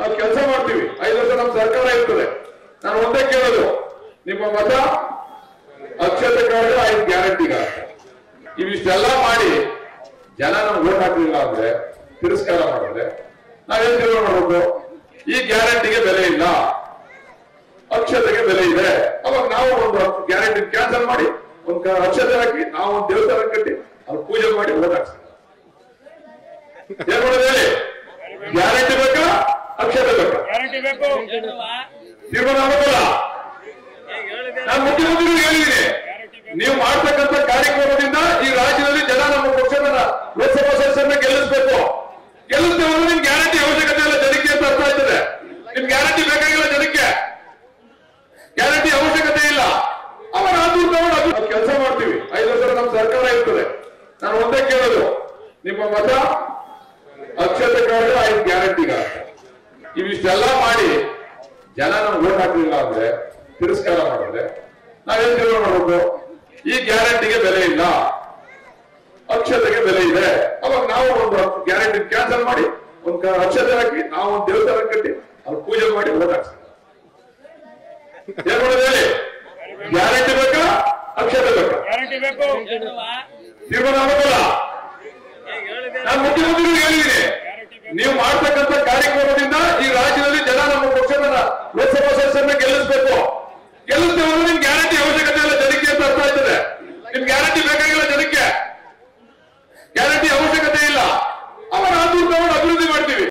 ನಾವು ಕೆಲಸ ಮಾಡ್ತೀವಿ ಐದು ವರ್ಷ ನಮ್ಮ ಸರ್ಕಾರ ಇರ್ತದೆ ನಾನು ಒಂದೇ ಕೇಳೋದು ನಿಮ್ಮ ಮತ ಅಕ್ಷತೆ ಕಾರ್ಡ್ ಐದು ಗ್ಯಾರಂಟಿ ಇವಿಷ್ಟೆಲ್ಲ ಮಾಡಿ ಜನ ನಮ್ಗೆ ಓಟ್ ಹಾಕಲಿಲ್ಲ ಅಂದ್ರೆ ತಿರಸ್ಕಾರ ಮಾಡಿದ್ರೆ ನಾವೇನ್ ತೀರ್ಮಾನ ಮಾಡಬೇಕು ಈ ಗ್ಯಾರಂಟಿಗೆ ಬೆಲೆ ಇಲ್ಲ ಅಕ್ಷತೆಗೆ ಬೆಲೆ ಇದೆ ಅವಾಗ ನಾವು ಒಂದು ಗ್ಯಾರಂಟಿ ಕ್ಯಾನ್ಸಲ್ ಮಾಡಿ ಒಂದು ಕ- ಅಕ್ಷತೆ ಹಾಕಿ ನಾವು ಒಂದು ದೇವಸ್ಥಾನ ಕಟ್ಟಿ ಅಲ್ಲಿ ಪೂಜೆ ಮಾಡಿ ಓಟ್ ಹಾಕ್ಸ್ತೀವಿ ಏನ್ ಮಾಡೋದು ಹೇಳಿ ಗ್ಯಾರಂಟಿ ಬೇಕಾ ಅಕ್ಷತೆ ಬೇಕಾ ಗ್ಯಾರಂಟಿ ಬೇಕು ತೀರ್ಮಾನ ಆಗೋದಿಲ್ಲ ನಾನು ಮುಖ್ಯಮಂತ್ರಿಗಳು ಹೇಳಿದ್ದೀನಿ ನೀವು ಮಾಡ್ತಕ್ಕಂಥ ಕಾರ್ಯಕ್ರಮದಿಂದ ಈ ರಾಜ್ಯದಲ್ಲಿ ಜನ ನಮ್ಮ ಪಕ್ಷದ ಲೋಕಸಭಾ ಸದಸ್ಯರನ್ನ ಗೆಲ್ಲಿಸ್ಬೇಕು ಗೆಲ್ಲಿಸ್ತೇವೆ ಅಂದ್ರೆ ನಿಮ್ ಗ್ಯಾರಂಟಿ ಅವಶ್ಯಕತೆ ಇಲ್ಲ ಜನಕ್ಕೆ ಅಂತ ಅರ್ಥ ಆಯ್ತದೆ ನಿಮ್ ಗ್ಯಾರಂಟಿ ಬೇಕಾಗಿಲ್ಲ ಜನಕ್ಕೆ ಗ್ಯಾರಂಟಿ ಅವಶ್ಯಕತೆ ಇಲ್ಲ ಅವಾಗ ಅದು ತಗೊಂಡು ಅದು ಕೆಲಸ ಮಾಡ್ತೀವಿ ಐದು ವರ್ಷ ನಮ್ಮ ಸರ್ಕಾರ ಇರ್ತದೆ ನಾನು ಒಂದೇ ಕೇಳೋದು ನಿಮ್ಮ ಮತ ಅಕ್ಷತೆ ಕಾರ್ಡ್ ಐದು ಗ್ಯಾರಂಟಿ ಇವಿಷ್ಟೆಲ್ಲ ಮಾಡಿ ಜನ ನಮ್ಗೆ ಓಟ್ ಹಾಕಲಿಲ್ಲ ಅಂದ್ರೆ ತಿರಸ್ಕಾರ ಮಾಡಿದ್ರೆ ನಾವೇನ್ ತೀರ್ಮಾನ ಮಾಡಬೇಕು ಈ ಗ್ಯಾರಂಟಿಗೆ ಬೆಲೆ ಇಲ್ಲ ಅಕ್ಷತೆಗೆ ಬೆಲೆ ಇದೆ ಅವಾಗ ನಾವು ಒಂದು ಗ್ಯಾರಂಟಿ ಕ್ಯಾನ್ಸಲ್ ಮಾಡಿ ಒಂದು ಕ- ಅಕ್ಷತೆ ಹಾಕಿ ನಾವು ಒಂದು ದೇವಸ್ಥಾನ ಕಟ್ಟಿ ಅಲ್ಲಿ ಪೂಜೆ ಮಾಡಿ ಓಟ್ ಹಾಕ್ಸ್ತೀವಿ ಏನ್ ಮಾಡೋದು ಹೇಳಿ ಗ್ಯಾರಂಟಿ ಬೇಕಾ ಅಕ್ಷತೆ ಬೇಕಾ ಗ್ಯಾರಂಟಿ ಬೇಕು ತೀರ್ಮಾನ ಆಗೋದಿಲ್ಲ ನಾನು ಮುಖ್ಯಮಂತ್ರಿಗಳು ಹೇಳಿದ್ದೀನಿ ನೀವು ಮಾಡ್ತಕ್ಕಂಥ ಕಾರ್ಯಕ್ರಮದಿಂದ ಈ ರಾಜ್ಯದಲ್ಲಿ ಜನ ನಮ್ಮ ಪಕ್ಷದ ಲೋಕಸಭಾ